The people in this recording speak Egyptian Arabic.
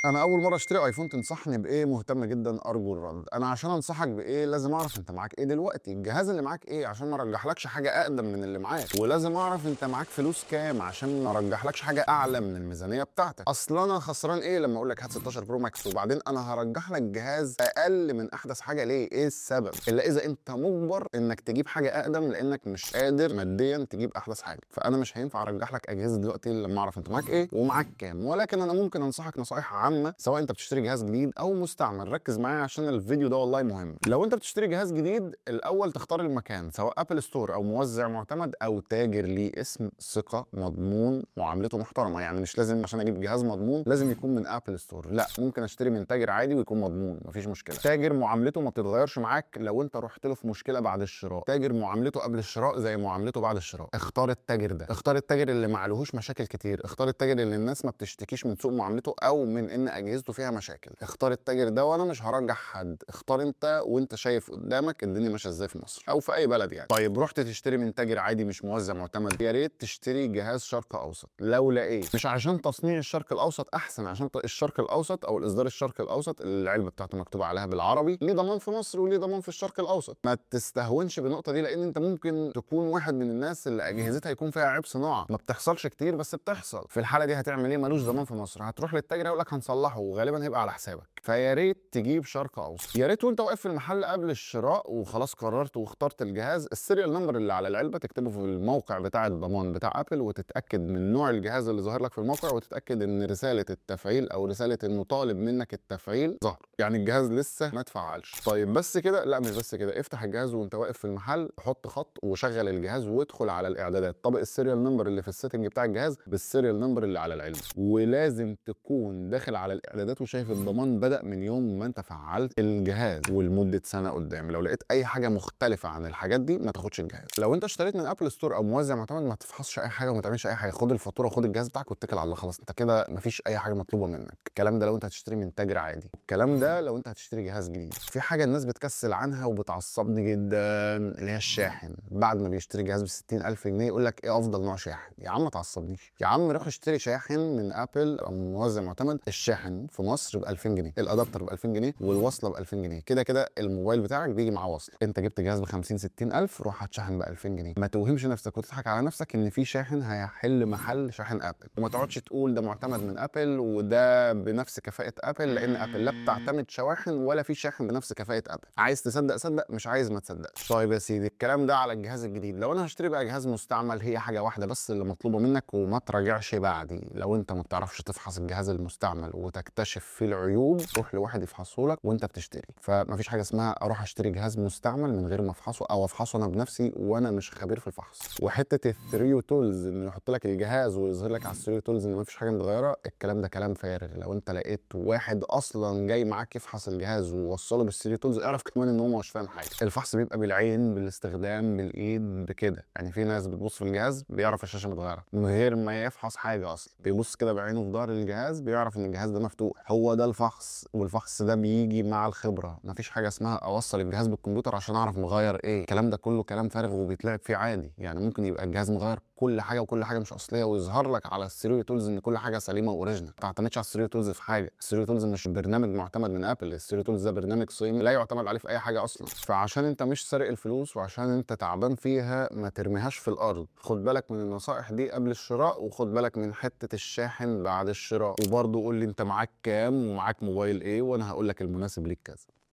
انا اول مره اشتري ايفون تنصحني بايه مهتم جدا ارجو الرد انا عشان انصحك بايه لازم اعرف انت معاك ايه دلوقتي الجهاز اللي معاك ايه عشان ما ارجحلكش حاجه اقدم من اللي معاك ولازم اعرف انت معاك فلوس كام عشان ما ارجحلكش حاجه اعلى من الميزانيه بتاعتك اصلا انا خسران ايه لما اقول لك هات 16 برو ماكس وبعدين انا هرجح لك جهاز اقل من احدث حاجه ليه ايه السبب الا اذا انت مجبر انك تجيب حاجه اقدم لانك مش قادر ماديا تجيب احدث حاجه فانا مش هينفع ارجح لك اجهزه دلوقتي لما اعرف انت معاك ايه ومعاك كام ولكن انا ممكن انصحك نصائح عامه سواء انت بتشتري جهاز جديد او مستعمل ركز معايا عشان الفيديو ده والله مهم لو انت بتشتري جهاز جديد الاول تختار المكان سواء ابل ستور او موزع معتمد او تاجر ليه اسم ثقه مضمون معاملته محترمه يعني مش لازم عشان اجيب جهاز مضمون لازم يكون من ابل ستور لا ممكن اشتري من تاجر عادي ويكون مضمون مفيش مشكله تاجر معاملته ما بتتغيرش معاك لو انت رحت له في مشكله بعد الشراء تاجر معاملته قبل الشراء زي معاملته بعد الشراء اختار التاجر ده اختار التاجر اللي ما عليهوش مشاكل كتير اختار التاجر اللي الناس ما بتشتكيش من سوء معاملته او من ان اجهزته فيها مشاكل اختار التاجر ده وانا مش هرجح حد اختار انت وانت شايف قدامك الدنيا ماشيه ازاي في مصر او في اي بلد يعني طيب رحت تشتري من تاجر عادي مش موزع معتمد يا ريت تشتري جهاز شرق اوسط لو لقيت مش عشان تصنيع الشرق الاوسط احسن عشان ت- الشرق الاوسط او الاصدار الشرق الاوسط العلبه بتاعته مكتوب عليها بالعربي ليه ضمان في مصر وليه ضمان في الشرق الاوسط ما تستهونش بالنقطه دي لان انت ممكن تكون واحد من الناس اللي اجهزتها يكون فيها عيب صناعه ما بتحصلش كتير بس بتحصل في الحاله دي هتعمل ايه ملوش ضمان في مصر هتروح للتاجر يقول لك هنصلحه وغالبا هيبقى على حسابك فيا ريت تجيب شرق اوسط يا ريت وانت واقف في المحل قبل الشراء وخلاص قررت واخترت الجهاز السيريال نمبر اللي على العلبه تكتبه في الموقع بتاع الضمان بتاع ابل وتتاكد من نوع الجهاز اللي ظاهر لك في الموقع وتتاكد ان رساله التفعيل او رساله انه طالب منك التفعيل ظهر يعني الجهاز لسه ما اتفعلش طيب بس كده لا مش بس كده افتح الجهاز وانت واقف في المحل حط خط وشغل الجهاز وادخل على الاعدادات طبق السيريال نمبر اللي في السيتنج بتاع الجهاز بالسيريال نمبر اللي على العلبه ولازم تكون داخل على الاعدادات وشايف الضمان بدا من يوم ما انت فعلت الجهاز ولمده سنه قدام لو لقيت اي حاجه مختلفه عن الحاجات دي ما تاخدش الجهاز لو انت اشتريت من ابل ستور او موزع معتمد ما تفحصش اي حاجه وما تعملش اي حاجه خد الفاتوره وخد الجهاز بتاعك واتكل على الله خلاص انت كده مفيش اي حاجه مطلوبه منك الكلام ده لو انت هتشتري من تاجر عادي الكلام ده لو انت هتشتري جهاز جديد في حاجه الناس بتكسل عنها وبتعصبني جدا اللي هي الشاحن بعد ما بيشتري جهاز ب 60000 جنيه يقول لك ايه افضل نوع شاحن يا عم ما تعصبنيش يا عم روح اشتري شاحن من ابل او من موزع معتمد الشاحن في مصر ب 2000 جنيه الادابتر ب 2000 جنيه والوصله ب 2000 جنيه كده كده الموبايل بتاعك بيجي معاه وصل انت جبت جهاز ب 50 60000 روح هتشحن ب 2000 جنيه ما توهمش نفسك وتضحك على نفسك ان في شاحن هيحل محل شاحن ابل وما تقعدش تقول ده معتمد من ابل وده بنفس كفاءه ابل لان ابل لا بتعتمد شواحن ولا في شاحن بنفس كفاءه ابل عايز تصدق صدق مش عايز ما تصدقش طيب يا سيدي الكلام ده على الجهاز الجديد لو انا هشتري بقى جهاز مستعمل هي حاجه واحده بس اللي مطلوبه منك وما تراجعش بعدي لو انت ما بتعرفش تفحص الجهاز المستعمل وتكتشف فيه العيوب روح لواحد يفحصه لك وانت بتشتري فما فيش حاجه اسمها اروح اشتري جهاز مستعمل من غير ما افحصه او افحصه انا بنفسي وانا مش خبير في الفحص وحته الثريو تولز انه يحط لك الجهاز ويظهر لك على الثريو تولز ان ما فيش حاجه متغيره الكلام ده كلام فارغ لو انت لقيت واحد اصلا جاي معاك يفحص الجهاز ووصله بالثريو تولز اعرف كمان ان هو مش فاهم حاجه الفحص بيبقى بالعين بالاستخدام بالايد بكده يعني في ناس بتبص في الجهاز بيعرف الشاشه متغيره من غير ما يفحص حاجه اصلا بيبص كده بعينه في ظهر الجهاز بيعرف ان الجهاز ده مفتوح هو ده الفحص والفحص ده بيجي مع الخبره مفيش حاجه اسمها اوصل الجهاز بالكمبيوتر عشان اعرف مغير ايه الكلام ده كله كلام فارغ وبيتلعب فيه عادي يعني ممكن يبقى الجهاز مغير كل حاجه وكل حاجه مش اصليه ويظهر لك على السيريو تولز ان كل حاجه سليمه واوريجينال ما تعتمدش على السيريو تولز في حاجه السيريو تولز مش برنامج معتمد من ابل السيريو تولز ده برنامج صيني لا يعتمد عليه في اي حاجه اصلا فعشان انت مش سارق الفلوس وعشان انت تعبان فيها ما ترميهاش في الارض خد بالك من النصائح دي قبل الشراء وخد بالك من حته الشاحن بعد الشراء وبرضه قول لي انت معاك كام ومعاك موبايل ايه وانا هقول لك المناسب ليك كذا